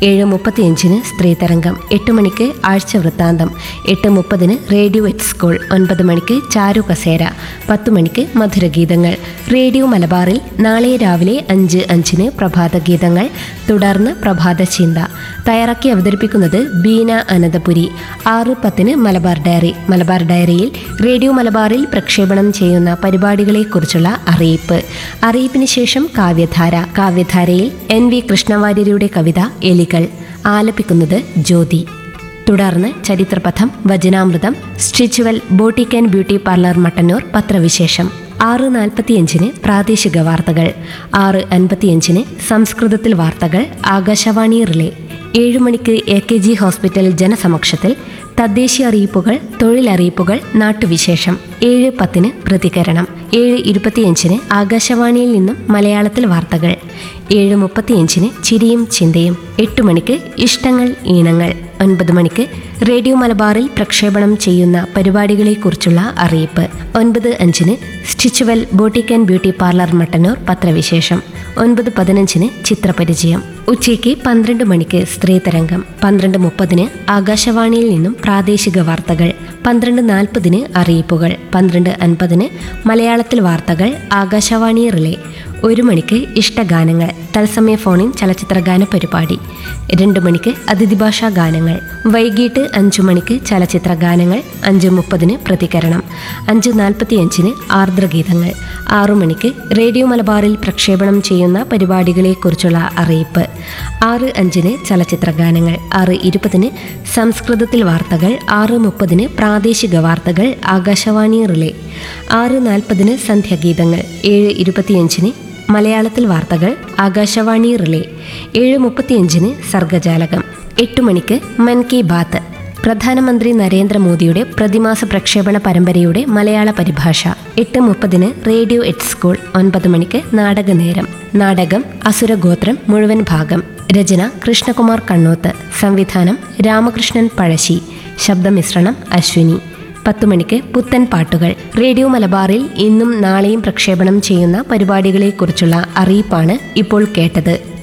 ഏഴ് മുപ്പത്തിയഞ്ചിന് സ്ത്രീതരംഗം എട്ട് മണിക്ക് ആഴ്ച വൃത്താന്തം എട്ട് മുപ്പതിന് റേഡിയോ എറ്റ് സ്കൂൾ ഒൻപത് മണിക്ക് ചാരു കസേര പത്ത് മണിക്ക് മധുരഗീതങ്ങൾ റേഡിയോ മലബാറിൽ നാളെ രാവിലെ അഞ്ച് അഞ്ചിന് പ്രഭാത ഗീതങ്ങൾ തുടർന്ന് പ്രഭാത ചിന്ത തയ്യാറാക്കി അവതരിപ്പിക്കുന്നത് ബീന അനന്തപുരി ആറ് പത്തിന് മലബാർ ഡയറി മലബാർ ഡയറിയിൽ റേഡിയോ മലബാറിൽ പ്രക്ഷേപണം ചെയ്യുന്ന പരിപാടികളെക്കുറിച്ചുള്ള അറിയിപ്പ് അറിയിപ്പിന് ശേഷം കാവ്യധാര കാവ്യധാരയിൽ എൻ വി കൃഷ്ണവാര്യരുടെ കവിത എലികൾ ആലപിക്കുന്നത് ജ്യോതി തുടർന്ന് ചരിത്രപഥം വചനാമൃതം Stitchual boutique and beauty parlour Mattannur പത്രവിശേഷം ആറ് നാൽപ്പത്തിയഞ്ചിന് പ്രാദേശിക വാർത്തകൾ ആറ് അൻപത്തിയഞ്ചിന് സംസ്കൃതത്തിൽ വാർത്തകൾ ആകാശവാണി റിലേ ഏഴ് മണിക്ക് എ കെ ജി ഹോസ്പിറ്റൽ ജനസമക്ഷത്തിൽ തദ്ദേശീയ അറിയിപ്പുകൾ തൊഴിലറിയിപ്പുകൾ നാട്ടുവിശേഷം ഏഴ് പത്തിന് പ്രതികരണം ഏഴ് ഇരുപത്തിയഞ്ചിന് ആകാശവാണിയിൽ നിന്നും മലയാളത്തിൽ വാർത്തകൾ ഏഴ് മുപ്പത്തിയഞ്ചിന് ചിരിയും ചിന്തയും എട്ട് മണിക്ക് ഇഷ്ടങ്ങൾ ഈണങ്ങൾ ഒൻപത് മണിക്ക് റേഡിയോ മലബാറിൽ പ്രക്ഷേപണം ചെയ്യുന്ന പരിപാടികളെക്കുറിച്ചുള്ള അറിയിപ്പ് ഒൻപത് അഞ്ചിന് Stitchual boutique and beauty parlour Mattannur പത്രവിശേഷം ഒൻപത് പതിനഞ്ചിന് ചിത്രപരിചയം ഉച്ചയ്ക്ക് പന്ത്രണ്ട് മണിക്ക് സ്ത്രീതരംഗം പന്ത്രണ്ട് മുപ്പതിന് ആകാശവാണിയിൽ നിന്നും പ്രാദേശിക വാർത്തകൾ പന്ത്രണ്ട് നാൽപ്പതിന് അറിയിപ്പുകൾ പന്ത്രണ്ട് അൻപതിന് മലയാളത്തിൽ വാർത്തകൾ ആകാശവാണി റിലേ ഒരു മണിക്ക് ഇഷ്ടഗാനങ്ങൾ തത്സമയ ഫോണിൻ ചലച്ചിത്രഗാന പരിപാടി രണ്ട് മണിക്ക് അതിഥിഭാഷാ ഗാനങ്ങൾ വൈകിട്ട് അഞ്ചു മണിക്ക് ചലച്ചിത്ര ഗാനങ്ങൾ അഞ്ച് മുപ്പതിന് പ്രതികരണം അഞ്ച് നാൽപ്പത്തിയഞ്ചിന് ആർദ്രഗീതങ്ങൾ ആറു മണിക്ക് റേഡിയോ മലബാറിൽ പ്രക്ഷേപണം ചെയ്യുന്ന പരിപാടികളെക്കുറിച്ചുള്ള അറിയിപ്പ് ആറ് അഞ്ചിന് ചലച്ചിത്ര ഗാനങ്ങൾ ആറ് ഇരുപതിന് സംസ്കൃതത്തിൽ വാർത്തകൾ ആറ് മുപ്പതിന് പ്രാദേശിക വാർത്തകൾ ആകാശവാണി റിലേ ആറ് നാൽപ്പതിന് സന്ധ്യാഗീതങ്ങൾ ഏഴ് ഇരുപത്തിയഞ്ചിന് മലയാളത്തിൽ വാർത്തകൾ ആകാശവാണി റിലേ ഏഴ് മുപ്പത്തിയഞ്ചിന് സർഗജാലകം എട്ട് മണിക്ക് മൻ കി ബാത്ത് പ്രധാനമന്ത്രി നരേന്ദ്രമോദിയുടെ പ്രതിമാസ പ്രക്ഷേപണ പരമ്പരയുടെ മലയാള പരിഭാഷ എട്ട് മുപ്പതിന് റേഡിയോ എറ്റ് സ്കൂൾ ഒൻപത് മണിക്ക് നാടകനേരം നാടകം അസുരഗോത്രം മുഴുവൻ ഭാഗം രചന കൃഷ്ണകുമാർ കണ്ണോത്ത് സംവിധാനം രാമകൃഷ്ണൻ പഴശ്ശി ശബ്ദമിശ്രണം അശ്വിനി പത്തു മണിക്ക് പുത്തൻ പാട്ടുകൾ റേഡിയോ മലബാറിൽ ഇന്നും നാളെയും പ്രക്ഷേപണം ചെയ്യുന്ന പരിപാടികളെക്കുറിച്ചുള്ള അറിയിപ്പാണ് ഇപ്പോൾ കേട്ടത്